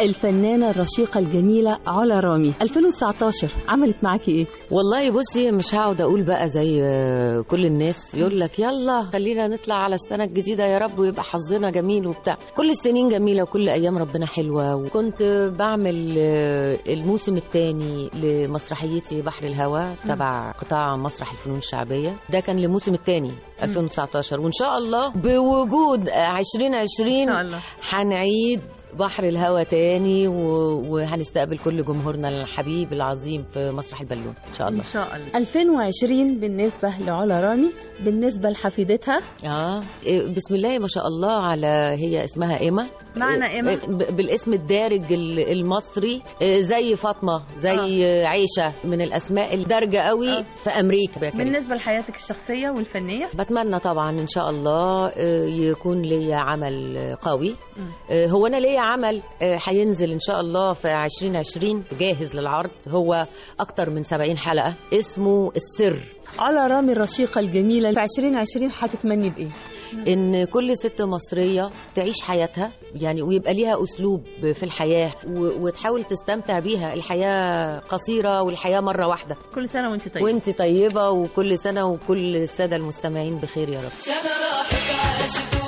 الفنانة الرشيقة الجميلة علا رامي 2019 عملت معاكي ايه؟ والله بصي مش هقعد اقول بقى زي آه، كل الناس يقول لك يلا خلينا نطلع على السنه الجديده يا رب ويبقى حظنا جميل وبتاع كل السنين جميله وكل ايام ربنا حلوه وكنت بعمل آه، الموسم الثاني لمسرحيتي بحر الهوى تبع قطاع مسرح الفنون الشعبيه ده كان الموسم الثاني 2019 وان شاء الله بوجود آه، 2020 إن شاء الله. هنعيد بحر الهوى تاني و- وهنستقبل كل جمهورنا الحبيب العظيم في مسرح البالون ان شاء الله شاء الله 2020 بالنسبة لعلا رامي بالنسبة لحفيدتها اه إيه، بسم الله ما شاء الله على هي اسمها ايما معنى إيه، إيما؟ ب- بالاسم الدارج ال- المصري إيه، زي فاطمه زي آه. عيشه من الاسماء الدارجه قوي آه. في امريكا بالنسبة لحياتك الشخصية والفنية بتمنى طبعا ان شاء الله آه، يكون ليا عمل آه، قوي آه، هو انا ليا عمل آه، هينزل ان شاء الله في 2020 جاهز للعرض هو اكتر من 70 حلقه اسمه السر علا رامي الرشيقة الجميلة في 2020 هتتمني بإيه؟ ان كل ست مصريه تعيش حياتها يعني ويبقى ليها اسلوب في الحياه و- وتحاول تستمتع بيها الحياه قصيره والحياه مره واحده كل سنة وانت طيبة وانت طيبه وكل سنه وكل الساده المستمعين بخير يا رب سنة راحت عاشت